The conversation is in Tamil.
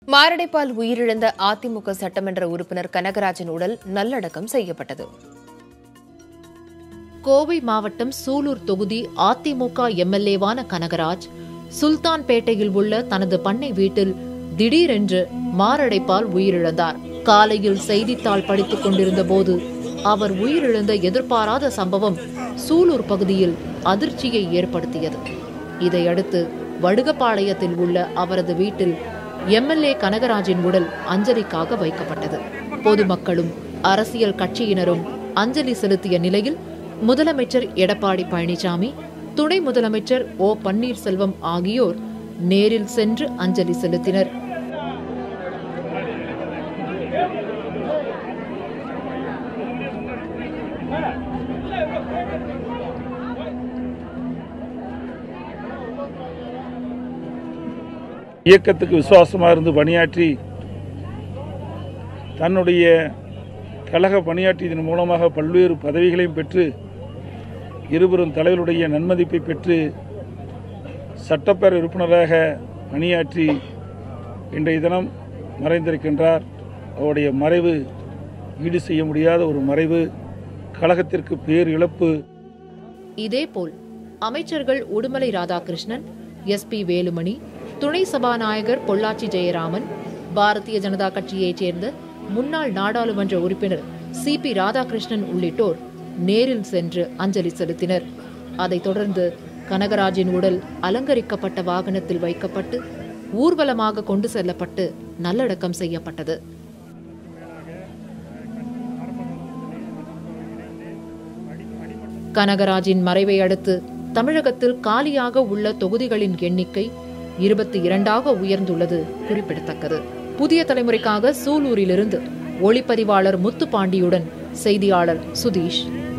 மாரடைப்பால் உயிரிழந்த அதிமுக சட்டமன்ற உறுப்பினர் கனகராஜன் உடல் நல்லடக்கம் செய்யப்பட்டது கோவை மாவட்டம் சூலூர் தொகுதி அதிமுக எம்எல்ஏவான கனகராஜ் சுல்தான்பேட்டையில் உள்ள தனது பண்ணை வீட்டில் திடீரென்று மாரடைப்பால் உயிரிழந்தார் காலையில் செய்தித்தாள் படித்துக் கொண்டிருந்த போது அவர் உயிரிழந்த எதிர்பாராத சம்பவம் சூலூர் பகுதியில் அதிர்ச்சியை ஏற்படுத்தியது இதையடுத்து வடுகப்பாளையத்தில் உள்ள அவரது வீட்டில் எம்எல்ஏ கனகராஜின் உடல் அஞ்சலிக்காக வைக்கப்பட்டது பொதுமக்களும் அரசியல் கட்சியினரும் அஞ்சலி செலுத்திய நிலையில் முதலமைச்சர் எடப்பாடி பழனிசாமி துணை முதலமைச்சர் ஓ பன்னீர்செல்வம் ஆகியோர் நேரில் சென்று அஞ்சலி செலுத்தினர் இயக்கத்துக்கு விசுவாசமாக இருந்து பணியாற்றி தன்னுடைய கழக பணியாற்றியதன் மூலமாக பல்வேறு பதவிகளையும் பெற்று இருவரும் தலைவருடைய நன்மதிப்பை பெற்று சட்டப்பேரவை உறுப்பினராக பணியாற்றி இன்றைய தினம் மறைந்திருக்கின்றார் அவருடைய மறைவு ஈடு செய்ய முடியாத ஒரு மறைவு கழகத்திற்கு பேர் இழப்பு இதேபோல் அமைச்சர்கள் உடுமலை ராதாகிருஷ்ணன் எஸ் பி வேலுமணி துணை சபாநாயகர் பொள்ளாச்சி ஜெயராமன் பாரதிய ஜனதா கட்சியைச் சேர்ந்த முன்னாள் நாடாளுமன்ற உறுப்பினர் சி பி ராதாகிருஷ்ணன் உள்ளிட்டோர் நேரில் சென்று அஞ்சலி செலுத்தினர் அதைத் தொடர்ந்து கனகராஜின் உடல் அலங்கரிக்கப்பட்ட வாகனத்தில் வைக்கப்பட்டு ஊர்வலமாக கொண்டு செல்லப்பட்டு நல்லடக்கம் செய்யப்பட்டது கனகராஜின் மறைவை அடுத்து தமிழகத்தில் காலியாக உள்ள தொகுதிகளின் எண்ணிக்கை இருபத்தி இரண்டாக உயர்ந்துள்ளது குறிப்பிடத்தக்கது புதிய தலைமுறைக்காக சூலூரிலிருந்து ஒளிப்பதிவாளர் முத்துப்பாண்டியுடன் செய்தியாளர் சுதீஷ்